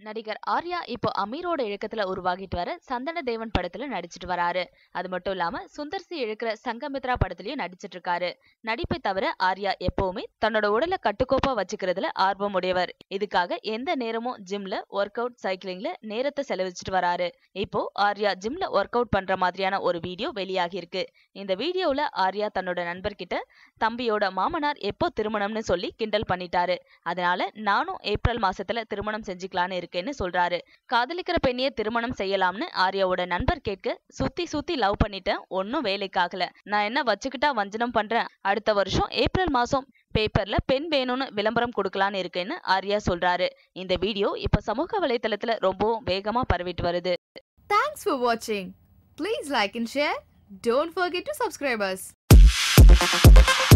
நடிகர் ஆர்யா இப்போ அமீரோட இயக்கத்துல உருவாகிட்டு வர சந்தன தேவன் படத்துல நடிச்சிட்டு வராரு அது மட்டும் இல்லாம சுந்தர் சி இழுக்கிற சங்கமித்ரா படத்துலயும் நடிச்சிட்டு இருக்காரு நடிப்பை தவிர ஆர்யா எப்பவுமே தன்னோட உடலை கட்டுக்கோப்பா வச்சுக்கிறதுல ஆர்வம் உடையவர் இதுக்காக எந்த நேரமும் ஜிம்ல ஒர்க் அவுட் சைக்கிளிங்ல நேரத்தை செலவிச்சிட்டு வராரு இப்போ ஆர்யா ஜிம்ல ஒர்க் அவுட் பண்ற மாதிரியான ஒரு வீடியோ வெளியாகி இருக்கு இந்த வீடியோல ஆர்யா தன்னோட நண்பர்கிட்ட தம்பியோட மாமனார் எப்போ திருமணம்னு சொல்லி கிண்டல் பண்ணிட்டாரு அதனால நானும் ஏப்ரல் மாசத்துல திருமணம் செஞ்சுக்கலான்னு இருக்கேன்னு சொல்றாரு காதலிக்கிற பெண்ணையே திருமணம் செய்யலாம்னு ஆர்யாவோட நண்பர் கேட்க சுத்தி சுத்தி லவ் பண்ணிட்டேன் ஒன்னும் வேலைக்காகல நான் என்ன வச்சுக்கிட்டா வஞ்சனம் பண்றேன் அடுத்த வருஷம் ஏப்ரல் மாசம் பேப்பர்ல பெண் வேணும்னு விளம்பரம் கொடுக்கலான்னு இருக்கேன்னு ஆர்யா சொல்றாரு இந்த வீடியோ இப்ப சமூக வலைத்தளத்துல ரொம்பவும் வேகமா பரவிட்டு வருது Thanks for watching. Please like and share. Don't forget to subscribe us.